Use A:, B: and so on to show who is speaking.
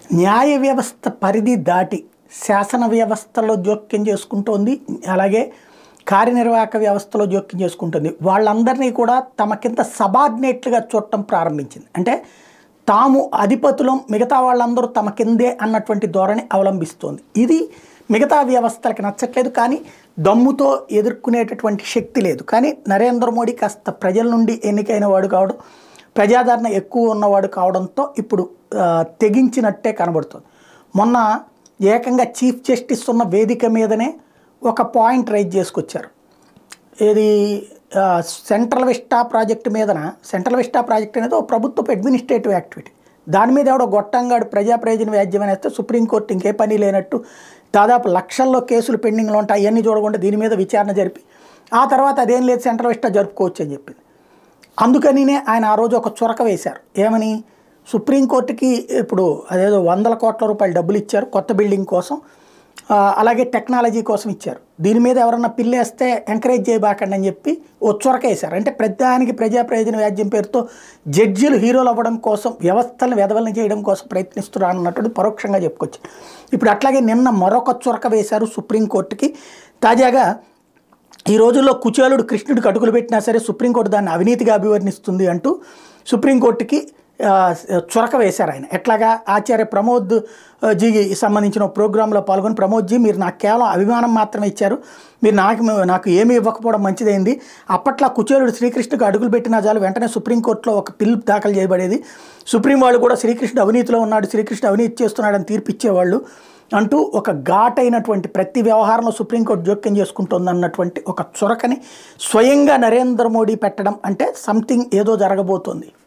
A: న్యాయ వ్యవస్థ పరిధి దాటి శాసన వ్యవస్థలో జోక్యం చేసుకుంటోంది అలాగే కార్యనిర్వాహక వ్యవస్థలో జోక్యం చేసుకుంటుంది వాళ్ళందరినీ కూడా తమకింత సబార్డినేట్లుగా చూడటం ప్రారంభించింది అంటే తాము అధిపతులం మిగతా వాళ్ళందరూ తమ కిందే అన్నటువంటి ధోరణి అవలంబిస్తోంది ఇది మిగతా వ్యవస్థలకు నచ్చట్లేదు కానీ దమ్ముతో ఎదుర్కొనేటటువంటి శక్తి లేదు కానీ నరేంద్ర మోడీ కాస్త ప్రజల నుండి ఎన్నికైన వాడు కావడం ప్రజాదరణ ఎక్కువ ఉన్నవాడు కావడంతో ఇప్పుడు ఆ, తెగించినట్టే కనబడుతుంది మొన్న ఏకంగా చీఫ్ జస్టిస్ ఉన్న వేదిక మీదనే ఒక పాయింట్ రైజ్ చేసుకొచ్చారు ఇది ఆ, సెంట్రల్ విస్టా ప్రాజెక్ట్ మీదన సెంట్రల్ విస్టా ప్రాజెక్ట్ అనేది ఒక ప్రభుత్వపు అడ్మినిస్ట్రేటివ్ యాక్టివిటీ దాని మీద ఎవడో గొట్టంగాడు ప్రజా ప్రయోజన వ్యాజ్యం అనేస్తే సుప్రీంకోర్టు ఇంకే పని లేనట్టు దాదాపు లక్షల్లో కేసులు పెండింగ్లో ఉంటాయి అవన్నీ చూడకుండా దీని మీద విచారణ జరిపి ఆ తర్వాత అదేం లేదు సెంట్రల్ విస్టా జరుపుకోవచ్చు అని చెప్పింది అందుకనినే ఆయన ఆ రోజు ఒక చొరక వేశారు ఏమని సుప్రీంకోర్టుకి ఇప్పుడు అదేదో వందల కోట్ల రూపాయలు డబ్బులు ఇచ్చారు కొత్త బిల్డింగ్ కోసం ఆ, అలాగే టెక్నాలజీ కోసం ఇచ్చారు దీని మీద ఎవరన్నా పిల్లేస్తే ఎంకరేజ్ చేయబాకండి అని చెప్పి ఓ చొరక వేశారు అంటే ప్రతిదానికి ప్రజా ప్రయోజన వ్యాజ్యం పేరుతో జడ్జీలు హీరోలు అవ్వడం కోసం వ్యవస్థలను వెదవలను చేయడం కోసం ప్రయత్నిస్తున్నారు అన్నట్టు పరోక్షంగా చెప్పుకోవచ్చు ఇప్పుడు అట్లాగే నిన్న మరొక చొరక వేశారు సుప్రీంకోర్టుకి తాజాగా ఈ రోజుల్లో కుచేలుడు కృష్ణుడికి అడుగులు పెట్టినా సరే సుప్రీంకోర్టు దాన్ని అవినీతిగా అభివర్ణిస్తుంది అంటూ సుప్రీంకోర్టుకి ఆ, చొరక వేశారు ఆయన ఎట్లాగా ఆచార్య ప్రమోద్ ఆ, జీకి సంబంధించిన ఒక ప్రోగ్రాంలో పాల్గొని ప్రమోద్ జీ మీరు నాకు కేవలం అభిమానం మాత్రమే ఇచ్చారు మీరు నాకు నాకు ఏమీ ఇవ్వకపోవడం మంచిదైంది అప్పట్లో కుచేలుడు శ్రీకృష్ణుకు అడుగులు పెట్టినా చాలు వెంటనే సుప్రీంకోర్టులో ఒక బిల్ దాఖలు చేయబడేది సుప్రీం వాళ్ళు కూడా శ్రీకృష్ణుడు అవినీతిలో ఉన్నాడు శ్రీకృష్ణుడు అవినీతి చేస్తున్నాడని తీర్పు ఇచ్చేవాళ్ళు అంటూ ఒక ఘాటైనటువంటి ప్రతి వ్యవహారంలో సుప్రీంకోర్టు జోక్యం చేసుకుంటుంది అన్నటువంటి ఒక చొరకని స్వయంగా నరేంద్ర మోడీ పెట్టడం అంటే సంథింగ్ ఏదో జరగబోతోంది